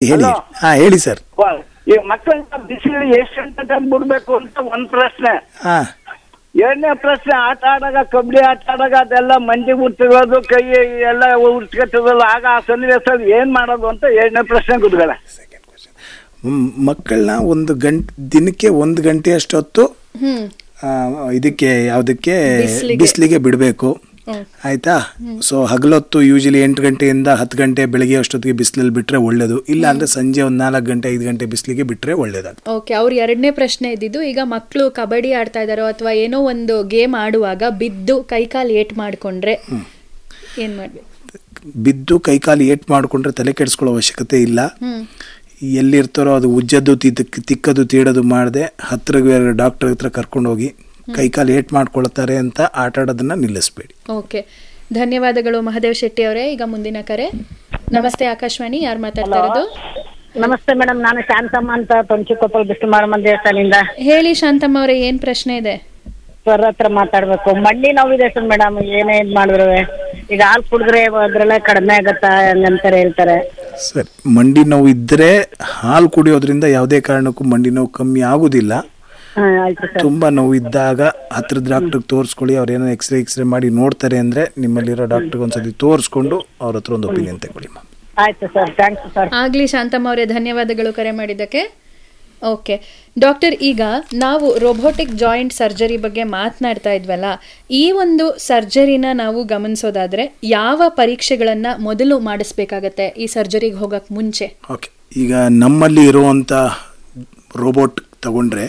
ಹೇಳಿ Hello? ಹಾ ಹೇಳಿ ಸರ್ ವ- ಈ ಮಕ್ಕಳನ್ನ ಬಿಸಿಲು ಎಷ್ಟು ಗಂಟೆ ತಂದು ಬಿಡ್ಬೇಕು ಅಂತ ಒಂದ್ ಪ್ರಶ್ನೆ ಹಾ ಎರಡನೇ ಪ್ರಶ್ನೆ ಆಟ ಆಡಾಗ ಕಬಡ್ಡಿ ಆಟ ಆಡಾಗ ಅದೆಲ್ಲ ಮಂಡಿ ಉರ್ತಿರೋದು ಕೈ ಎಲ್ಲ ಉರ್ಸ್ಕೊತಿರೋದು ಆಗ ಆ ಸನ್ನಿವೇಶದಲ್ಲಿ ಏನ್ ಮಾಡೋದು ಅಂತ ಎರಡನೇ ಪ್ರಶ್ನೆ ಗುರುಗಳ ಮ್- ಮಕ್ಕಳನ್ನ ಒಂದು ಗಂಟೆ ದಿನಕ್ಕೆ ಒಂದು ಗಂಟೆ ಅಷ್ಟೊತ್ತು ಹ್ಮ್ ಆ, ಇದಕ್ಕೆ ಯಾವುದಕ್ಕೆ ಬಿಸ್ಲಿಗೆ. ಬಿಸಿಲಿಗೆ ಬಿಡಬೇಕು ಹ್ಮ್. ಆಯ್ತಾ ಸೊ ಹಗಲೊತ್ತು ಯೂಶಲಿ ಎಂಟು ಗಂಟೆಯಿಂದ ಹತ್ತು ಗಂಟೆ ಬೆಳಗ್ಗೆ ಅಷ್ಟೊತ್ತಿಗೆ ಬಿಸಿಲಲ್ಲಿ ಬಿಟ್ರೆ ಒಳ್ಳೇದು ಇಲ್ಲ ಅಂದ್ರೆ ಸಂಜೆ ಒಂದು ನಾಲ್ಕು ಗಂಟೆ ಐದು ಗಂಟೆ ಬಿಸಿಲಿಗೆ ಬಿಟ್ರೆ ಒಳ್ಳೇದಾಗ್ತದೆ ಓಕೆ ಅವ್ರ ಎರಡನೇ ಪ್ರಶ್ನೆ ಇದ್ದಿದ್ದು ಈಗ ಮಕ್ಕಳು ಕಬಡ್ಡಿ ಆಡ್ತಾ ಇದಾರೋ ಅಥವಾ ಏನೋ ಒಂದು ಗೇಮ್ ಆಡುವಾಗ ಬಿದ್ದು ಕೈಕಾಲು ಏಟ್ ಮಾಡ್ಕೊಂಡ್ರೆ ಏನ್ ಮಾಡ್ಬೇಕು ಬಿದ್ದು ಕೈಕಾಲು ಏಟ್ ಮಾಡಿಕೊಂಡ್ರೆ ತಲೆ ಕೆಡಿಸ್ಕೊಳ್ಳೋ ಅವಶ್ಯಕತೆ ಇಲ್ಲ ಹ್ಮ್ ಎಲ್ಲಿರ್ತಾರೋ ಅದು ಉಜ್ಜದ್ದು ತಿದ್ದಕ್- ತಿಕ್ಕದು ತೀಡೋದು ಮಾಡದೆ ಹತ್ರ ಡಾಕ್ಟರ್ ಹತ್ರ ಕರ್ಕೊಂಡು ಹೋಗಿ ಕೈಕಾಲು ಏಟ್ ಮಾಡ್ಕೊಳ್ತಾರೆ ಅಂತ ಆಟ ಆಡೋದನ್ನ ನಿಲ್ಲಿಸ್ಬೇಡಿ ಓಕೆ ಧನ್ಯವಾದಗಳು ಮಹದೇವ್ ಶೆಟ್ಟಿ ಅವರೇ ಈಗ ಮುಂದಿನ ಕರೆ ನಮಸ್ತೆ ಆಕಾಶವಾಣಿ ಯಾರು ಮಾತಾಡ್ತಾ ಇರೋದು ನಮಸ್ತೆ ಮೇಡಮ್ ನಾನು ಶಾಂತಮ್ಮ ಅಂತ ತೊಂಚಿಕೊಪ್ಪಲ್ ಬಿಷ್ಣು ಮಾರಮ್ಮನ ದೇವಸ್ಥಾನದಿಂದ ಹೇಳಿ ಶಾಂತಮ್ಮ ಅವರೇ ಏನ್ ಪ್ರಶ್ನೆ ಇದೆ ಸರ್ ಹತ್ರ ಮಾತಾಡ್ಬೇಕು ಮಂಡಿ ನೋವಿದೆ ಸರ್ ಮೇಡಮ್ ಏನೇ ಇದ್ ಮಾಡಿದ್ರು ಈಗ ಹಾಲು ಕುಡಿದ್ರೆ ಅದ್ರೆಲ್ಲ ಕಡಿಮೆ ಆಗತ್ತಾ ಹಂಗಂತಾರೆ ಹೇಳ್ತಾರೆ ಸರಿ ಮಂಡಿ ನೋವು ಇದ್ದರೆ ಹಾಲು ಕುಡಿಯೋದ್ರಿಂದ ಯಾವುದೇ ಕಾರಣಕ್ಕೂ ಮಂಡಿ ನೋವು ಕಮ್ಮಿ ಆಗೋದಿಲ್ಲ ಹಾ ಆಯ್ತು ಸರ್ ತುಂಬ ನೋವು ಇದ್ದಾಗ ಹತ್ರದ ಡಾಕ್ಟ್ರಿಗೆ ತೋರಿಸ್ಕೊಳ್ಳಿ ಅವ್ರು ಏನೋ ಎಕ್ಸ್ರೇ ಎಕ್ಸ್ರೇ ಮಾಡಿ ನೋಡ್ತಾರೆ ಅಂದರೆ ನಿಮ್ಮಲ್ಲಿರೋ ಡಾಕ್ಟ್ರಿಗೆ ಒಂದ್ಸತಿ ತೋರಿಸ್ಕೊಂಡು ಅವ್ರ ಹತ್ರ ಒಂದು ಒಪಿನಿಯನ್ ತಗೊಳ್ಳಿ ಮಾ ಆಯ್ತು ಸರ್ ಥ್ಯಾಂಕ್ಸ್ ಸರ್ ಆಗ್ಲಿ ಶಾಂತಮ್ಮ ಅವರೇ ಧನ್ಯವಾದಗಳು ಕರೆ ಮಾಡಿದ್ದಕ್ಕೆ ಓಕೆ ಡಾಕ್ಟರ್ ಈಗ ನಾವು ರೋಬೋಟಿಕ್ ಜಾಯಿಂಟ್ ಸರ್ಜರಿ ಬಗ್ಗೆ ಮಾತನಾಡ್ತಾ ಇದ್ವಲ್ಲ ಈ ಒಂದು ಸರ್ಜರಿನ ನಾವು ಗಮನಿಸೋದಾದ್ರೆ ಯಾವ ಪರೀಕ್ಷೆಗಳನ್ನ ಮೊದಲು ಮಾಡಿಸ್ಬೇಕಾಗತ್ತೆ ಈ ಸರ್ಜರಿಗೆ ಹೋಗಕ್ ಮುಂಚೆ ಓಕೆ ಈಗ ನಮ್ಮಲ್ಲಿ ಇರುವಂಥ ರೋಬೋಟ್ ತಗೊಂಡ್ರೆ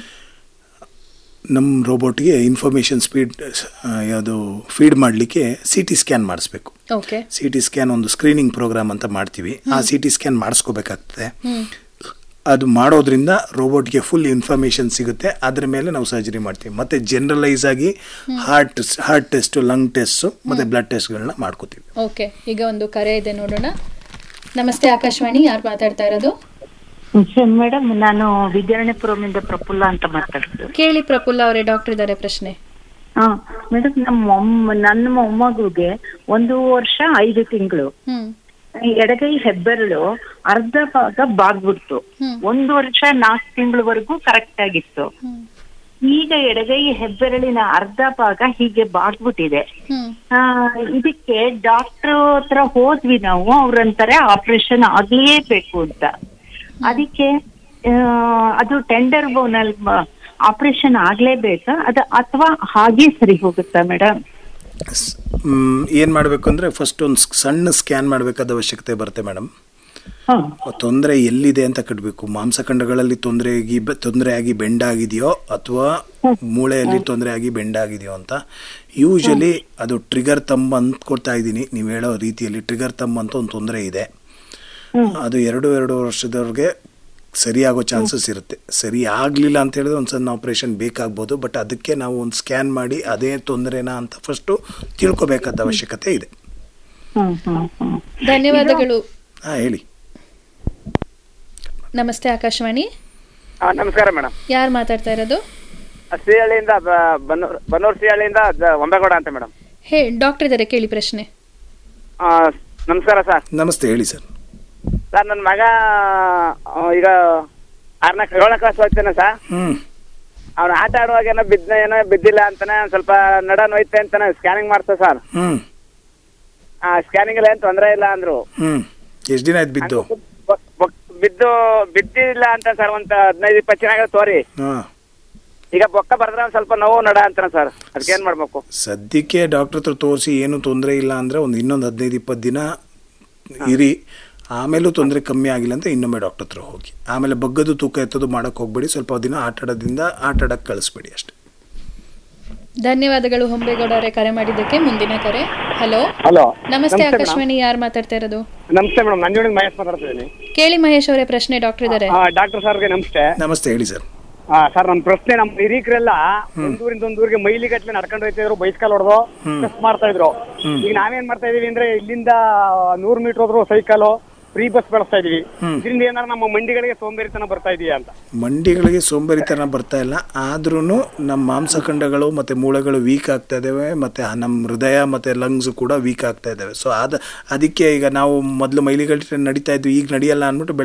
ನಮ್ಮ ರೋಬೋಟ್ಗೆ ಇನ್ಫಾರ್ಮೇಷನ್ ಸ್ಪೀಡ್ ಯಾವುದು ಫೀಡ್ ಮಾಡಲಿಕ್ಕೆ ಸಿ ಟಿ ಸ್ಕ್ಯಾನ್ ಮಾಡಿಸ್ಬೇಕು ಓಕೆ ಸಿ ಟಿ ಸ್ಕ್ಯಾನ್ ಒಂದು ಸ್ಕ್ರೀನಿಂಗ್ ಪ್ರೋಗ್ರಾಮ್ ಅಂತ ಮಾಡ್ತೀವಿ ಆ ಸಿ ಟಿ ಸ್ಕ್ಯಾನ್ ಮಾಡಿಸ್ಕೋಬೇಕಾಗ್ತದೆ ಅದು ಮಾಡೋದ್ರಿಂದ ರೋಬೋಟ್ಗೆ ಫುಲ್ ಇನ್ಫಾರ್ಮೇಷನ್ ಸಿಗುತ್ತೆ ಅದ್ರ ಮೇಲೆ ನಾವು ಸರ್ಜರಿ ಮಾಡ್ತೀವಿ ಮತ್ತೆ ಜನರಲೈಸ್ ಆಗಿ heart heart test lung test ಮತ್ತೆ ಬ್ಲಡ್ ಟೆಸ್ಟ್ಗಳನ್ನ ಮಾಡ್ಕೋತೀವಿ ಓಕೆ ಈಗ ಒಂದು ಕರೆ ಇದೆ ನೋಡೋಣ ನಮಸ್ತೆ ಆಕಾಶವಾಣಿ ಯಾರು ಮಾತಾಡ್ತಾ ಇರೋದು ಮೇಡಮ್ ನಾನು ವಿದ್ಯಾರಣ್ಯಪುರಮಿಂದ ಪ್ರಫುಲ್ಲ ಅಂತ ಮಾತಾಡೋದು ಕೇಳಿ ಪ್ರಫುಲ್ಲ ಅವರೇ ಡಾಕ್ಟರ್ ಇದ್ದಾರೆ ಪ್ರಶ್ನೆ ಹಾ ಮೇಡಮ್ ನಮ್ಮ ಮೊಮ್ಮ ನನ್ನ ಮೊಮ್ಮಗುಗೆ ಒಂದು ವರ್ಷ ಐದು ತಿಂಗಳು ಹ್ಮ್ ಎಡಗೈ ಹೆಬ್ಬೆರಳು ಅರ್ಧ ಭಾಗ ಬಾಗ್ಬಿಡ್ತು ಹ್ಮ್. ಒಂದು ವರ್ಷ ನಾಲ್ಕು ತಿಂಗಳವರೆಗೂ ಕರೆಕ್ಟ್ ಆಗಿತ್ತು ಹ್ಮ್ ಈಗ ಎಡಗೈ ಹೆಬ್ಬೆರಳಿನ ಅರ್ಧ ಭಾಗ ಹೀಗೆ ಬಾಗ್ಬಿಟ್ಟಿದೆ ಹ್ಮ್ ಆ, ಇದಕ್ಕೆ ಡಾಕ್ಟರ್ ಹತ್ರ ಹೋದ್ವಿ ನಾವು ಅವ್ರಂತಾರೆ ಆಪರೇಷನ್ ಆಗ್ಲೇಬೇಕು ಅಂತ ಅದಕ್ಕೆ ಆ, ಅದು ಟೆಂಡರ್ ಬೋನಲ್ಲಿ ಆಪರೇಷನ್ ಆಗ್ಲೇಬೇಕಾ ಅದ ಅಥವಾ ಹಾಗೆ ಸರಿ ಹೋಗುತ್ತಾ ಮೇಡಮ್ ಏನು ಮಾಡಬೇಕು ಅಂದರೆ ಫಸ್ಟ್ ಒಂದು ಸಣ್ಣ ಸ್ಕ್ಯಾನ್ ಮಾಡಬೇಕಾದ ಅವಶ್ಯಕತೆ ಬರುತ್ತೆ ಮೇಡಮ್ ಹ್ಮ್ ತೊಂದರೆ ಎಲ್ಲಿದೆ ಅಂತ ಕಟ್ಟಬೇಕು ಮಾಂಸಖಂಡಗಳಲ್ಲಿ ತೊಂದರೆ ಆಗಿ ತೊಂದರೆ ಆಗಿ ಬೆಂಡಾಗಿದೆಯೋ ಅಥವಾ ಮೂಳೆಯಲ್ಲಿ ತೊಂದರೆ ಆಗಿ ಬೆಂಡಾಗಿದೆಯೋ ಅಂತ ಯೂಶಲಿ ಅದು ಟ್ರಿಗರ್ ತಮ್ಮ ಅಂದ್ಕೊಡ್ತಾ ಇದ್ದೀನಿ ನೀವು ಹೇಳೋ ರೀತಿಯಲ್ಲಿ ಟ್ರಿಗರ್ ತಮ್ಮ ಅಂತ ಒಂದು ತೊಂದರೆ ಇದೆ ಅದು ಎರಡು ಎರಡು ವರ್ಷದವರೆಗೆ ಸರಿಯಾಗೋ ಚಾನ್ಸಸ್ ಇರುತ್ತೆ ಸರಿ ಆಗಲಿಲ್ಲ ಅಂತ ಹೇಳಿದ್ರೆ ಒಂದು ಸಣ್ಣ ಆಪರೇಷನ್ ಬೇಕಾಗ್ಬೋದು ಬಟ್ ಅದಕ್ಕೆ ನಾವು ಒಂದು ಸ್ಕ್ಯಾನ್ ಮಾಡಿ ಅದೇ ತೊಂದರೆನಾ ಅಂತ ಫಸ್ಟು ತಿಳ್ಕೊಬೇಕಾದ ಅವಶ್ಯಕತೆ ಇದೆ ಹ್ಮ್ ಹ್ಮ್ ಹ್ಮ್ ಧನ್ಯವಾದಗಳು ಹಾಂ ಹೇಳಿ ನಮಸ್ತೆ ಆಕಾಶವಾಣಿ ನಮಸ್ಕಾರ ಮೇಡಮ್ ಯಾರು ಮಾತಾಡ್ತಾ ಇರೋದು ಶ್ರೀಹಳ್ಳಿಯಿಂದ ಬನ್ನೂರ್ ಬನ್ನೂರ್ ಶ್ರೀಹಳ್ಳಿಯಿಂದ ಒಂಬೇಗೌಡ ಅಂತ ಮೇಡಮ್ ಹೇ ಡಾಕ್ಟರ್ ಇದ್ದಾರೆ ಕೇಳಿ ಪ್ರಶ್ನೆ ನಮಸ್ಕಾರ ಸರ್ ನಮಸ್ತೆ ಹೇಳಿ ಸರ್ ಸರ್ ನನ್ನ ಮಗ ಆ, ಈಗ ಆರನೇ ಏಳನೇ ಕ್ಲಾಸ್ ಓದ್ತಾನೆ ಸರ್ ಹ್ಞೂ ಅವ್ನು ಆಟ ಆಡುವಾಗ ಏನೋ ಬಿದ್ದ ಏನೋ ಬಿದ್ದಿಲ್ಲ ಅಂತಾನೆ ಒಂದ್ ಸ್ವಲ್ಪ ನಡ ನೋಯ್ತೆ ಅಂತಾನೆ ಸ್ಕ್ಯಾನಿಂಗ್ ಮಾಡ್ತಾ ಸರ್ ಹ್ಞೂ ಆ ಸ್ಕ್ಯಾನಿಂಗ್ ಎಲ್ಲ ಏನ್ ತೊಂದರೆ ಇಲ್ಲ ಅಂದ್ರು ಹ್ಞೂ ಎಷ್ಟು ದಿನ ಆಯ್ತು ಬಿದ್ದು ಬ- ಬ- ಬಿದ್ದು ಬಿದ್ದಿಲ್ಲ ಅಂತ ಸರ್ ಒಂದ್ ಹದಿನೈದು ಇಪ್ಪತ್ತು ಚೆನ್ನಾಗಿ ತೋರಿ ಹಾಂ ಈಗ ಬೊಕ್ಕ ಬರ್ದ್ರೆ ಒಂದ್ ಸ್ವಲ್ಪ ನೋವು ನಡ ಅಂತಾನೆ ಸರ್ ಅದಕ್ಕೆ ಏನ್ ಮಾಡ್ಬೇಕು ಸದ್ಯಕ್ಕೆ ಡಾಕ್ಟರ್ ಹತ್ರ ತೋರಿಸಿ ಏನು ತೊಂದರೆ ಇಲ್ಲ ಅಂದರೆ ಒಂದು ಇನ್ನೊಂದು ಹದಿನೈದು ಇಪ್ಪತ್ತು ದಿನ ಇರಿ ಆಮೇಲೂ ತೊಂದರೆ ಕಮ್ಮಿ ಆಗಿಲ್ಲ ಅಂತ ಇನ್ನೊಮ್ಮೆ ಡಾಕ್ಟರ್ ಹತ್ರ ಹೋಗಿ ಆಮೇಲೆ ಬಗ್ಗದು ತೂಕ ಎತ್ತೋದು ಮಾಡೋಕ್ಕೆ ಹೋಗ್ಬೇಡಿ ಸ್ವಲ್ಪ ದಿನ ಆಟ ಆಡೋದ್ರಿಂದ ಆಟ ಆಡೋಕ್ಕೆ ಕಳಿಸ್ಬೇಡಿ ಅಷ್ಟೇ ಧನ್ಯವಾದಗಳು ಹೊಂಬೇಗೌಡ ಅವರೇ ಕರೆ ಮಾಡಿದ್ದಕ್ಕೆ ಮುಂದಿನ ಕರೆ ಹಲೋ ಹಲೋ ನಮಸ್ತೆ ಆಕಾಶವಾಣಿ ಯಾರು ಮಾತಾಡ್ತಾ ಇರೋದು ನಮಸ್ತೆ ಮೇಡಮ್ ನಂಜುಡಿ ಮಹೇಶ್ ಮಾತಾಡ್ತಿದ್ದೀನಿ ಕೇಳಿ ಮಹೇಶ್ ಅವರೇ ಪ್ರಶ್ನೆ ಡಾಕ್ಟರ್ ಇದ್ದಾರೆ ಡಾಕ್ಟರ್ ಸರ್ಗೆ ನಮಸ್ತೆ ನಮಸ್ತೆ ಹೇಳಿ ಸರ್ ಸರ್ ನಮ್ಮ ಪ್ರಶ್ನೆ ನಮ್ಮ ಹಿರೀಕರೆಲ್ಲ ಒಂದೂರಿಂದ ಒಂದೂರಿಗೆ ಮೈಲಿ ಗಟ್ಲೆ ನಡ್ಕೊಂಡು ಹೋಯ್ತಾ ಇದ್ರು ಬೈಸ್ಕಲ್ ಹೊಡೆದು ಟೆಸ್ಟ್ ಮಾಡ್ತಾ ಇದ್ರು ಈಗ ನಾವೇನ್ ಮಾಡ್ತಾ ಇದೀವಿ ಅಂದ್ರೆ ಇಲ್ಲಿಂದ ನೂರು ಮೀಟರ್ ಹೋದ್ರು ಸೈಕಲ್ ಫ್ರೀ ಬಸ್ ಬಳಸ್ತಾ ಇದೀವಿ ಇದರಿಂದ ಏನಾರ ನಮ್ಮ ಮಂಡಿಗಳಿಗೆ ಸೋಂಬೇರಿತನ ಬರ್ತಾ ಇದೆಯಾ ಅಂತ ಮಂಡಿಗಳಿಗೆ ಸೋಂಬೇರಿತನ ಬರ್ತಾ ಇಲ್ಲ ಆದ್ರೂ ನಮ್ಮ ಮಾಂಸಖಂಡಗಳು ಮತ್ತು ಮೂಳೆಗಳು ವೀಕ್ ಆಗ್ತಾ ಇದ್ದಾವೆ ಮತ್ತು ನಮ್ಮ ಹೃದಯ ಮತ್ತು ಲಂಗ್ಸ್ ಕೂಡ ವೀಕ್ ಆಗ್ತಾ ಇದ್ದಾವೆ ಸೊ ಅದು ಅದಕ್ಕೆ ಈಗ ನಾವು ಮೊದಲು ಮೈಲಿಗಟ್ಟಲೆ ನಡೀತಾ ಇದ್ವಿ ಈಗ ನಡೆಯಲ್ಲ ಅಂದ್ಬಿಟ್ಟು